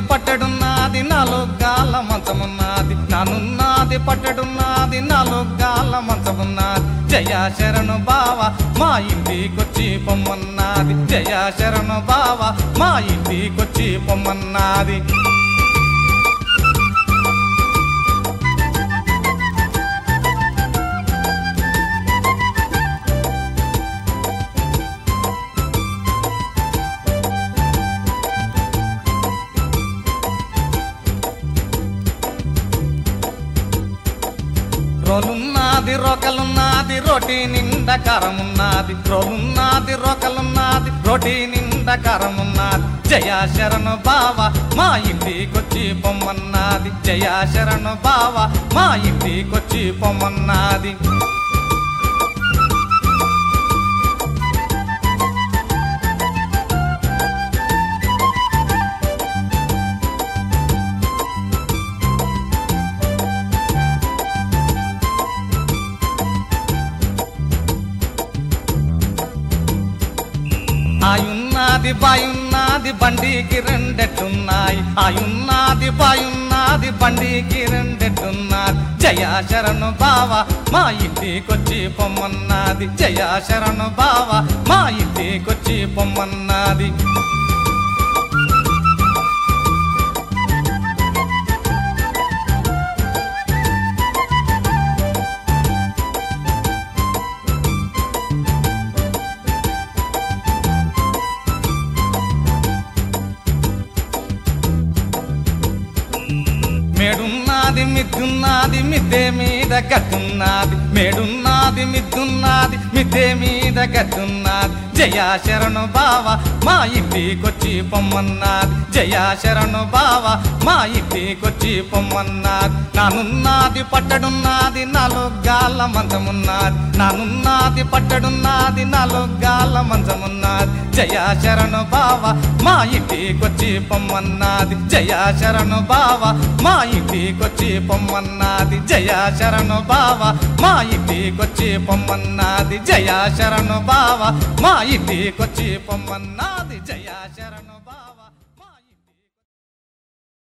పట్టడున్నది నాలో గాల మంచమున్నది నానున్నది పట్టడున్నది నాలో గాల మంచమున్నది జయ శరణు బావ మా ఇంటికొచ్చి పొమ్మన్నది జయ శరణు బావ మా ఇంటికొచ్చి పొమ్మన్నది రోలున్నది రోకలున్నది రోటి నిండా కారమున్నది రోలున్నది రోకలున్నది రోటి నిండా కారమున్నది జయ శరణు బావ మా ఇంటికొచ్చి పొమ్మన్నది జయ శరణు బావ మా ఇంటికొచ్చి పొమ్మన్నది ఆయున్నది బాయున్నది బండికి రెండెట్టున్నాయి ఆయున్నది బాయున్నది బండికి రెండెట్టున్నది జయ శరణు బావ మా ఇంటికొచ్చి పొమ్మన్నది జయ శరణు బావ మా ఇంటికొచ్చి పొమ్మన్నది మేడున్నది మిద్దున్నది మిద్దె మీద గట్టున్నది మేడున్నది మిద్దున్నది మిద్దె మీద గట్టున్నది జయ శరణు బావ మా ఇంటికొచ్చి పొమ్మన్నది జయ శరణు బావ మా ఇంటికొచ్చి పొమ్మన్నది నానున్నది పట్టడున్నది నాలో గాల మంచమున్నది నానున్నది పట్టడున్నది నాలో గాల మంచమున్నది జయ శరణు బావ మా ఇంటికొచ్చి పొమ్మన్నది జయ శరణు బావ మా ఇంటికొచ్చి పొమ్మన్నది జయ శరణు బావ మా ఇంటికొచ్చి పొమ్మన్నది జయ శరణు బావ మా ఇంటికొచ్చి పొమ్మన్నది జయ శరణు